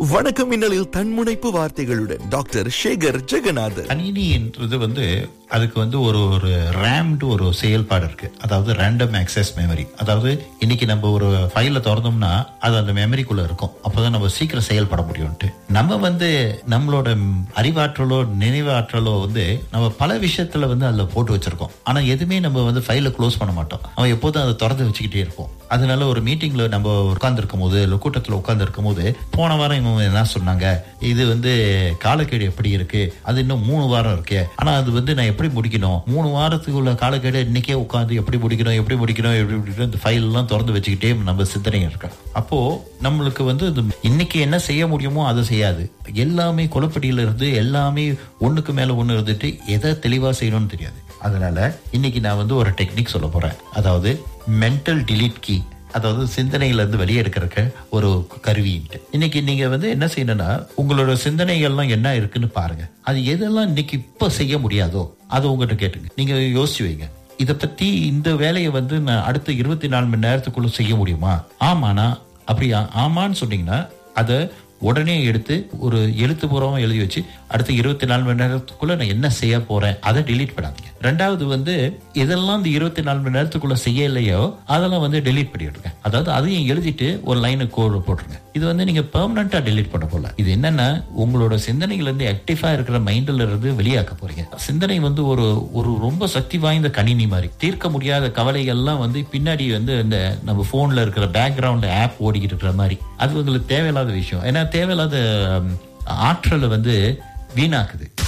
வணக்கம் மின்னலில் தன்முனைப்பு வார்த்தைகளுடன் டாக்டர் சேகர் ஜெகநாதன் கணினின்றது வந்து அதுக்கு வந்து ஒரு ஒரு ரேம்டு ஒரு செயல்பாடு இருக்கு அதாவது ரேண்டம் ஆக்சஸ் மெமரி அதாவது இன்னைக்கு நம்ம ஒரு ஃபைல திறந்தோம்னா அது அந்த மெமரிக்குள்ள இருக்கும் அப்போதான் நம்ம சீக்கிரம் செயல்பட முடியும்ட்டு நம்ம வந்து நம்மளோட அறிவாற்றலோ நினைவாற்றலோ வந்து நம்ம பல விஷயத்துல வந்து அதுல போட்டு வச்சிருக்கோம் ஆனா எதுவுமே நம்ம வந்து ஃபைல க்ளோஸ் பண்ண மாட்டோம் அவன் எப்போதும் அதை திறந்து வச்சுக்கிட்டே இருப்போம் அதனால ஒரு மீட்டிங்ல நம்ம உட்கார்ந்து இருக்கும் போது இல்லை கூட்டத்தில் உட்கார்ந்து இருக்கும் போது போன வாரம் இவங்க என்ன சொன்னாங்க இது வந்து காலக்கேடு எப்படி இருக்கு அது இன்னும் மூணு வாரம் இருக்கே ஆனா அது வந்து நான் எப்படி முடிக்கணும் மூணு வாரத்துக்கு உள்ள காலக்கேடு இன்னைக்கே உட்காந்து எப்படி முடிக்கணும் எப்படி முடிக்கணும் எப்படி முடிக்கணும் இந்த ஃபைல் எல்லாம் திறந்து வச்சுக்கிட்டே நம்ம சிந்தனை இருக்கோம் அப்போ நம்மளுக்கு வந்து இது இன்னைக்கு என்ன செய்ய முடியுமோ அதை செய்யாது எல்லாமே குழப்படியில இருந்து எல்லாமே ஒண்ணுக்கு மேல ஒண்ணு இருந்துட்டு எதை தெளிவா செய்யணும்னு தெரியாது அதனால இன்னைக்கு நான் வந்து ஒரு டெக்னிக் சொல்ல போறேன் அதாவது மென்டல் delete கீ அதாவது சிந்தனையில இருந்து வெளியே எடுக்கிறக்க ஒரு கருவின்ட்டு இன்னைக்கு நீங்க வந்து என்ன செய்யணும்னா உங்களோட சிந்தனைகள்லாம் என்ன இருக்குன்னு பாருங்க அது எதெல்லாம் இன்னைக்கு இப்ப செய்ய முடியாதோ அதை உங்ககிட்ட கேட்டுங்க நீங்க யோசிச்சு வைங்க இத பத்தி இந்த வேலையை வந்து நான் அடுத்த இருபத்தி நாலு மணி நேரத்துக்குள்ள செய்ய முடியுமா ஆமாண்ணா அப்படியா ஆமான்னு சொன்னீங்கன்னா அதை உடனே எடுத்து ஒரு எழுத்து பூர்வமா எழுதி வச்சு அடுத்த இருபத்தி நாலு மணி நேரத்துக்குள்ள நான் என்ன செய்ய போறேன் அதை delete பண்ணாதீங்க ரெண்டாவது வந்து இதெல்லாம் இந்த இருபத்தி நாலு மணி நேரத்துக்குள்ள செய்யலையோ அதெல்லாம் வந்து delete பண்ணிடுங்க அதாவது அதையும் எழுதிட்டு ஒரு லைனு கோடு போட்டுருங்க இது வந்து நீங்க பெர்மனண்டா delete பண்ண போல இது என்னன்னா உங்களோட சிந்தனைகள் இருந்து ஆக்டிவா இருக்கிற மைண்ட்ல இருந்து வெளியாக்க போறீங்க சிந்தனை வந்து ஒரு ஒரு ரொம்ப சக்தி வாய்ந்த கணினி மாதிரி தீர்க்க முடியாத கவலைகள்லாம் வந்து பின்னாடி வந்து இந்த நம்ம போன்ல இருக்கிற பேக்ரவுண்ட் ஆப் ஓடிக்கிட்டு இருக்கிற மாதிரி அது உங்களுக்கு தேவையில்லாத விஷயம் ஏன்னா தேவையில்லாத ம், ஆற்றலை வந்து வீணாக்குது